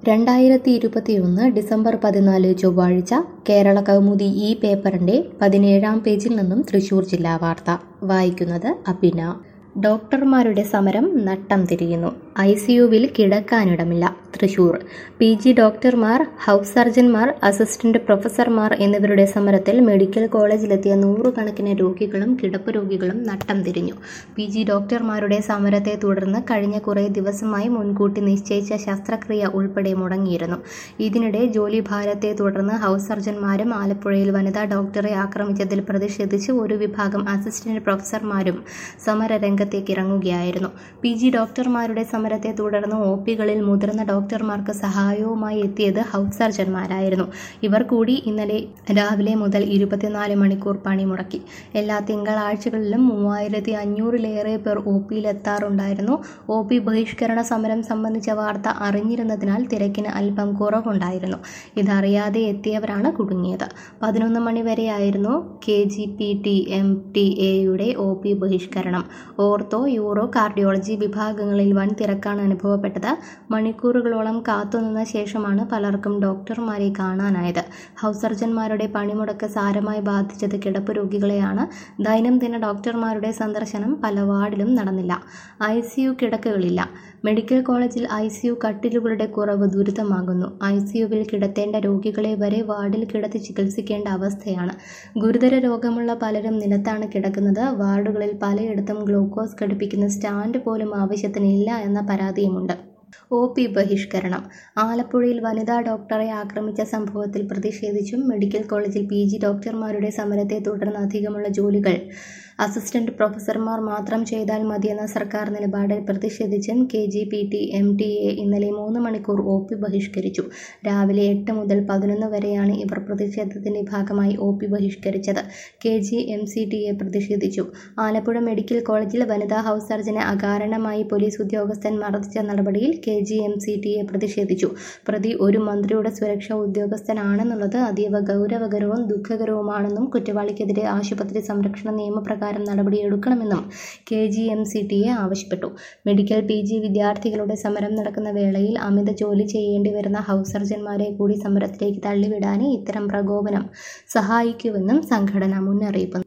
രണ്ടായിരത്തി ഇരുപത്തിയൊന്ന് ഡിസംബർ പതിനാല് ചൊവ്വാഴ്ച കേരള കൗമുദി ഈ പേപ്പറിന്റെ പതിനേഴാം പേജിൽ നിന്നും തൃശൂർ ജില്ലാ വാർത്ത വായിക്കുന്നത് അബിന ഡോക്ടർമാരുടെ സമരം നട്ടം തിരിയുന്നു ഐ സിയുവിൽ കിടക്കാനിടമില്ല തൃശൂർ പി ജി ഡോക്ടർമാർ ഹൗസ് സർജൻമാർ അസിസ്റ്റന്റ് പ്രൊഫസർമാർ എന്നിവരുടെ സമരത്തിൽ മെഡിക്കൽ കോളേജിലെത്തിയ നൂറുകണക്കിന് രോഗികളും കിടപ്പ് രോഗികളും നട്ടം തിരിഞ്ഞു പി ജി ഡോക്ടർമാരുടെ സമരത്തെ തുടർന്ന് കഴിഞ്ഞ കുറേ ദിവസമായി മുൻകൂട്ടി നിശ്ചയിച്ച ശസ്ത്രക്രിയ ഉൾപ്പെടെ മുടങ്ങിയിരുന്നു ഇതിനിടെ ജോലി ഭാരത്തെ തുടർന്ന് ഹൗസ് സർജൻമാരും ആലപ്പുഴയിൽ വനിതാ ഡോക്ടറെ ആക്രമിച്ചതിൽ പ്രതിഷേധിച്ച് ഒരു വിഭാഗം അസിസ്റ്റന്റ് പ്രൊഫസർമാരും സമരരംഗത്തേക്ക് ഇറങ്ങുകയായിരുന്നു പി ജി ഡോക്ടർമാരുടെ സമരത്തെ തുടർന്ന് ഒ പികളിൽ മുതിർന്ന ഡോക്ടർമാർക്ക് സഹായവുമായി എത്തിയത് ഹൗസ് സർജൻമാരായിരുന്നു ഇവർ കൂടി ഇന്നലെ രാവിലെ മുതൽ ഇരുപത്തിനാല് മണിക്കൂർ പണിമുടക്കി എല്ലാ തിങ്കളാഴ്ചകളിലും മൂവായിരത്തി അഞ്ഞൂറിലേറെ പേർ ഒ പിയിലെത്താറുണ്ടായിരുന്നു ഒ പി ബഹിഷ്കരണ സമരം സംബന്ധിച്ച വാർത്ത അറിഞ്ഞിരുന്നതിനാൽ തിരക്കിന് അല്പം കുറവുണ്ടായിരുന്നു ഇതറിയാതെ എത്തിയവരാണ് കുടുങ്ങിയത് പതിനൊന്ന് മണിവരെയായിരുന്നു K G P T M T എയുടെ ഒ പി ബഹിഷ്കരണം ഓർത്തോ യൂറോ കാർഡിയോളജി വിഭാഗങ്ങളിൽ വൻ തിരക്കാണ് അനുഭവപ്പെട്ടത് മണിക്കൂറുകളോളം കാത്തുനിന്ന ശേഷമാണ് പലർക്കും ഡോക്ടർമാരെ കാണാനായത് ഹൗസ് സർജൻമാരുടെ പണിമുടക്ക് സാരമായി ബാധിച്ചത് കിടപ്പ് രോഗികളെയാണ് ദൈനംദിന ഡോക്ടർമാരുടെ സന്ദർശനം പല വാർഡിലും നടന്നില്ല ഐ സി യു കിടക്കുകളില്ല മെഡിക്കൽ കോളേജിൽ ഐ സി യു കട്ടിലുകളുടെ കുറവ് ദുരിതമാകുന്നു ഐ സി യുവിൽ കിടത്തേണ്ട രോഗികളെ വരെ വാർഡിൽ കിടത്തി ചികിത്സിക്കേണ്ട അവസ്ഥയാണ് ഗുരുതര രോഗമുള്ള പലരും നിലത്താണ് കിടക്കുന്നത് വാർഡുകളിൽ പലയിടത്തും ഗ്ലൂക്കോസ് ഘടിപ്പിക്കുന്ന സ്റ്റാൻഡ് പോലും ആവശ്യത്തിനില്ല എന്ന പരാതിയുമുണ്ട് ഒ പി ബഹിഷ്കരണം ആലപ്പുഴയിൽ വനിതാ ഡോക്ടറെ ആക്രമിച്ച സംഭവത്തിൽ പ്രതിഷേധിച്ചും മെഡിക്കൽ കോളേജിൽ പി ജി ഡോക്ടർമാരുടെ സമരത്തെ തുടർന്ന് അധികമുള്ള ജോലികൾ അസിസ്റ്റന്റ് പ്രൊഫസർമാർ മാത്രം ചെയ്താൽ മതിയെന്ന സർക്കാർ നിലപാടിൽ പ്രതിഷേധിച്ചും K G P T M T A ഇന്നലെ മൂന്ന് മണിക്കൂർ ഒ പി ബഹിഷ്കരിച്ചു രാവിലെ എട്ട് മുതൽ പതിനൊന്ന് വരെയാണ് ഇവർ പ്രതിഷേധത്തിന്റെ ഭാഗമായി ഒ പി ബഹിഷ്കരിച്ചത് K G M C T A പ്രതിഷേധിച്ചു ആലപ്പുഴ മെഡിക്കൽ കോളേജിൽ വനിതാ ഹൗസ് സർജനെ അകാരണമായി പോലീസ് ഉദ്യോഗസ്ഥൻ മർദ്ദിച്ച നടപടിയിൽ K G M C T A പ്രതിഷേധിച്ചു പ്രതി ഒരു മന്ത്രിയുടെ സുരക്ഷാ ഉദ്യോഗസ്ഥനാണെന്നുള്ളത് അതീവ ഗൗരവകരവും ദുഃഖകരവുമാണെന്നും കുറ്റവാളിക്കെതിരെ ആശുപത്രി സംരക്ഷണ നിയമപ്രകാരം നടപടിയെടുക്കണമെന്നും K G M C T A ആവശ്യപ്പെട്ടു മെഡിക്കൽ പി ജി വിദ്യാർത്ഥികളുടെ സമരം നടക്കുന്ന വേളയിൽ അമിത ജോലി ചെയ്യേണ്ടി വരുന്ന ഹൗസ് സർജൻമാരെ കൂടി സമരത്തിലേക്ക് തള്ളിവിടാനേ ഇത്തരം പ്രകോപനം സഹായിക്കുമെന്നും സംഘടന മുന്നറിയിപ്പ്